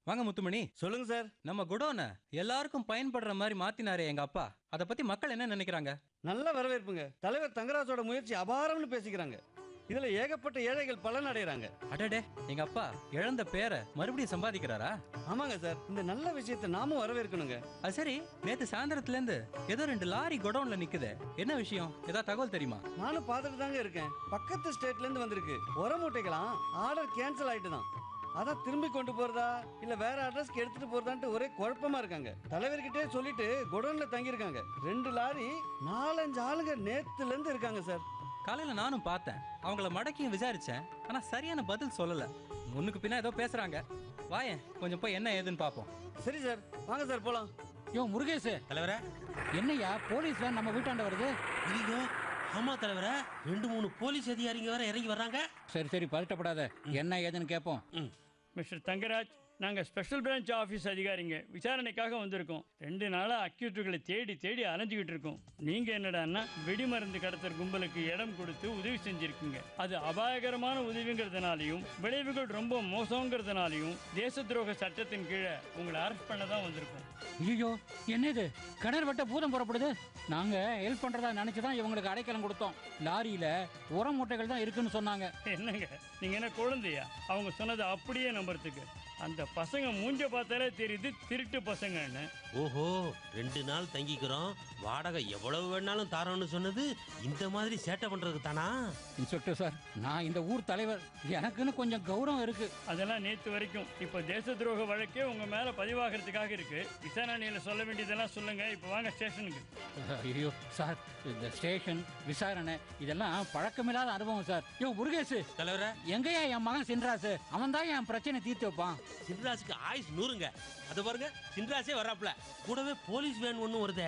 வாங்க முத்துமணி சொல்லுங்க சார் நம்ம குடோனை எல்லாருக்கும் பயன்படுற மாதிரி மாத்தினாரே எங்க அப்பா அதை பத்தி மக்கள் என்ன நினைக்கிறாங்க நல்ல வரவேற்புங்க தலைவர் தங்கராஜோட முயற்சி அபாரம்னு பேசிக்கிறாங்க இதுல ஏகப்பட்ட ஏழைகள் பலன் அடைகிறாங்க அடடே எங்க அப்பா இழந்த பேரை மறுபடியும் சம்பாதிக்கிறாரா ஆமாங்க சார் இந்த நல்ல விஷயத்தை நாமும் வரவேற்கணுங்க அது சரி நேத்து சாயந்தரத்துல இருந்து ஏதோ ரெண்டு லாரி குடோன்ல நிக்குதே என்ன விஷயம் ஏதாவது தகவல் தெரியுமா நானும் பார்த்துட்டு தாங்க இருக்கேன் பக்கத்து ஸ்டேட்ல இருந்து வந்திருக்கு உர மூட்டைகளாம் ஆர்டர் கேன்சல் ஆயிட்டு தான் அதான் திரும்பி கொண்டு போறதா இல்ல வேற அட்ரஸ்க்கு எடுத்துட்டு போறதான்ட்டு ஒரே குழப்பமா இருக்காங்க தலைவர்கிட்டே சொல்லிட்டு குடோன்ல தங்கியிருக்காங்க ரெண்டு லாரி நாலஞ்சு ஆளுங்க நேத்துல இருந்து இருக்காங்க சார் காலையில நானும் பார்த்தேன் அவங்கள மடக்கியும் விசாரிச்சேன் ஆனா சரியான பதில் சொல்லல முன்னுக்கு பின்ன ஏதோ பேசுறாங்க வாயேன் கொஞ்சம் போய் என்ன ஏதுன்னு பாப்போம் சரி சார் வாங்க சார் போலாம் யோ முருகேஷ் தலைவரே என்னய்யா போலீஸ் வேன் நம்ம வீட்டாண்ட வருது ஐயோ ஆமா தலைவரே ரெண்டு மூணு போலீஸ் அதிகாரிங்க வேற இறங்கி வர்றாங்க சரி சரி பதட்டப்படாத என்ன ஏதுன்னு கேட்போம் மிஸ்டர் தங்கராஜ் நாங்கள் ஸ்பெஷல் பிரான்ச் ஆஃபீஸ் அதிகாரிங்க விசாரணைக்காக வந்திருக்கோம் ரெண்டு நாளாக அக்யூட்டுகளை தேடி தேடி அலைஞ்சிக்கிட்டு இருக்கோம் நீங்கள் என்னடான்னா வெடிமருந்து கடத்தல் கும்பலுக்கு இடம் கொடுத்து உதவி செஞ்சுருக்கீங்க அது அபாயகரமான உதவிங்கிறதுனாலையும் விளைவுகள் ரொம்ப மோசங்கிறதுனாலையும் தேச துரோக சட்டத்தின் கீழே உங்களை அரெஸ்ட் பண்ண தான் வந்திருக்கோம் ஐயோ என்னது கிணறு வெட்ட பூதம் புறப்படுது நாங்க ஹெல்ப் பண்றதா நினைச்சு தான் இவங்களுக்கு அடைக்கலம் கொடுத்தோம் லாரியில உர மூட்டைகள் தான் இருக்குன்னு சொன்னாங்க என்னங்க நீங்கள் என்ன குழந்தையா அவங்க சொன்னதை அப்படியே நம்புறதுக்கு அந்த பசங்க மூஞ்ச பார்த்தாலே தெரியுது திருட்டு பசங்கன்னு ஓஹோ ரெண்டு நாள் தங்கிக்கிறோம் வாடகை எவ்வளவு வேணாலும் தாரோன்னு சொன்னது இந்த மாதிரி சேட்டை பண்றதுக்கு தானா இன்ஸ்பெக்டர் சார் நான் இந்த ஊர் தலைவர் எனக்குன்னு கொஞ்சம் கௌரவம் இருக்கு அதெல்லாம் நேற்று வரைக்கும் இப்போ தேச துரோக வழக்கே உங்கள் மேலே பதிவாகிறதுக்காக இருக்கு விசாரணையில் சொல்ல வேண்டியதெல்லாம் சொல்லுங்க இப்போ வாங்க ஸ்டேஷனுக்கு ஐயோ சார் இந்த ஸ்டேஷன் விசாரணை இதெல்லாம் பழக்கமில்லாத அனுபவம் சார் யோ முருகேஷ் தலைவரே எங்கேயா என் மகன் சின்ராசு அவன் தான் என் பிரச்சனை தீர்த்து வைப்பான் சின்ராஜுக்கு ஆயுஸ் நூறுங்க அது பாருங்க சின்ராஜே வர்றாப்ல கூடவே போலீஸ் வேன் ஒன்றும் வருதே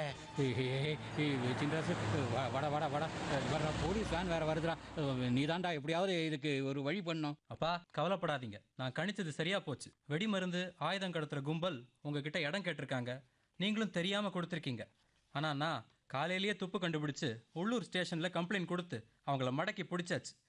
சின்ராசு வட வட வட வர போலீஸ் வேன் வேற வருதுடா நீ தாண்டா எப்படியாவது இதுக்கு ஒரு வழி பண்ணும் அப்பா கவலைப்படாதீங்க நான் கணிச்சது சரியா போச்சு வெடிமருந்து ஆயுதம் கடத்துற கும்பல் உங்ககிட்ட இடம் கேட்டிருக்காங்க நீங்களும் தெரியாம கொடுத்துருக்கீங்க ஆனா நான் காலையிலேயே துப்பு கண்டுபிடிச்சு உள்ளூர் ஸ்டேஷன்ல கம்ப்ளைண்ட் கொடுத்து அவங்கள மடக்கி பிடிச்சாச்சு